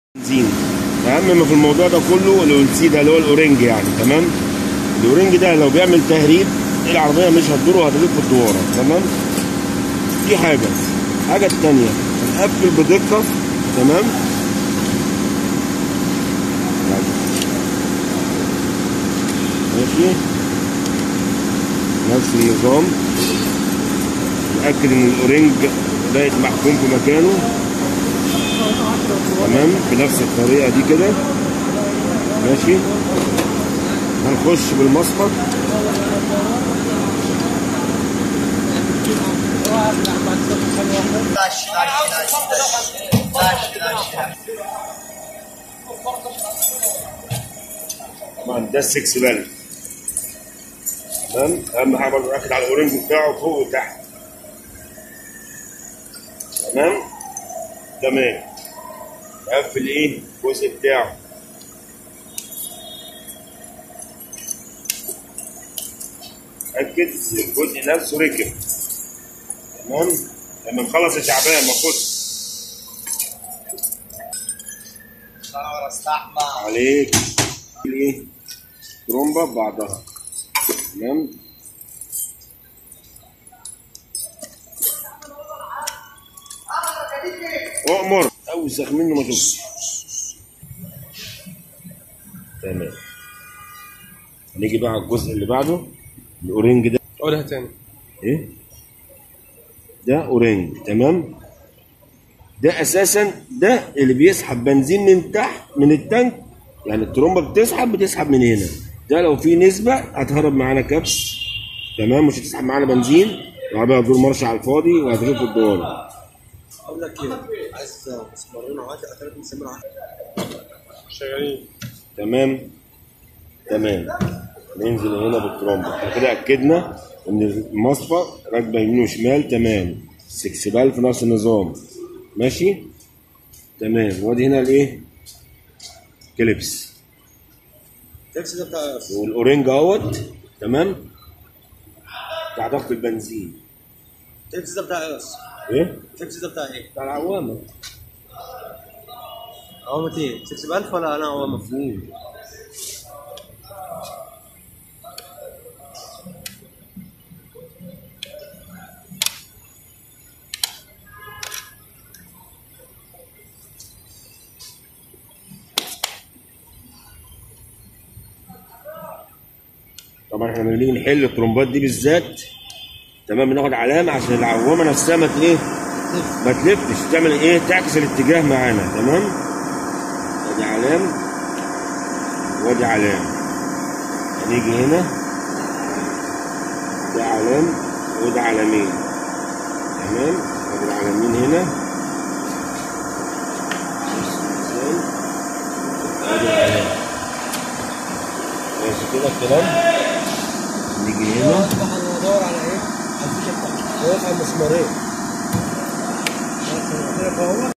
بنزين اهم ما في الموضوع ده كله الاولسي ده اللي هو الاورنج يعني تمام الاورنج ده لو بيعمل تهريب العربيه مش هتدور وهتلف الدواره تمام دي حاجه الحاجه الثانيه نقفل بدقه تمام ماشي نفس النظام نتاكد ان الاورنج بقت محكوم في مكانه تمام بنفس الطريقه دي كده ماشي هنخش بالمسطر طبعا ده السكس بلد تمام اهم حاجه برضه نركز على الاورنج بتاعه فوق وتحت تمام تمام قفل ايه الجزء بتاعه اتاكد ان الجزء نفسه ركب تمام لما نخلص يا شعبان ما خش عليك ايه ترومبه ببعضها تمام اؤمر اوسخ منه ما شفتش تمام نيجي بقى على الجزء اللي بعده الاورنج ده قولها تاني ايه ده اورنج تمام ده اساسا ده اللي بيسحب بنزين من تحت من التانك يعني الترومبه بتسحب بتسحب من هنا ده لو في نسبه هتهرب معانا كبس تمام مش هتسحب معانا بنزين العربيه هتدور مرش على الفاضي وهتلف الدوار اقول لك ايه عايز مسمارين وهات ثلاث مسامير واحد شغالين تمام تمام ننزل هنا بالترومبه احنا كده اكدنا ان المصفى راكبه يمين وشمال تمام سكس بال في نفس النظام ماشي تمام وادي هنا الايه كليبس التاكسي ده بتاع ياس والاورنج اهوت تمام بتاع ضغط البنزين التاكسي ده بتاع ياس ايه التاكسي ده بتاع ايه؟ بتاع العوامه عوامة ايه؟ 6000 ولا انا عوامة؟ مفهوم طبعا احنا لما بنيجي نحل الترومبات دي بالذات تمام بناخد علامه عشان العوامه نفسها ما ت- ايه ما تلفش تعمل ايه تعكس الاتجاه معانا تمام ادي علام وادي علام هنيجي هنا ده علام وده علامين تمام ادي العلامين هنا بص ازاي ادي العلام ماشي كده الكلام نيجي هنا انا بدور على ايه؟ على الفيشه بتاعتي واقف على المسمارين قلت لك اهو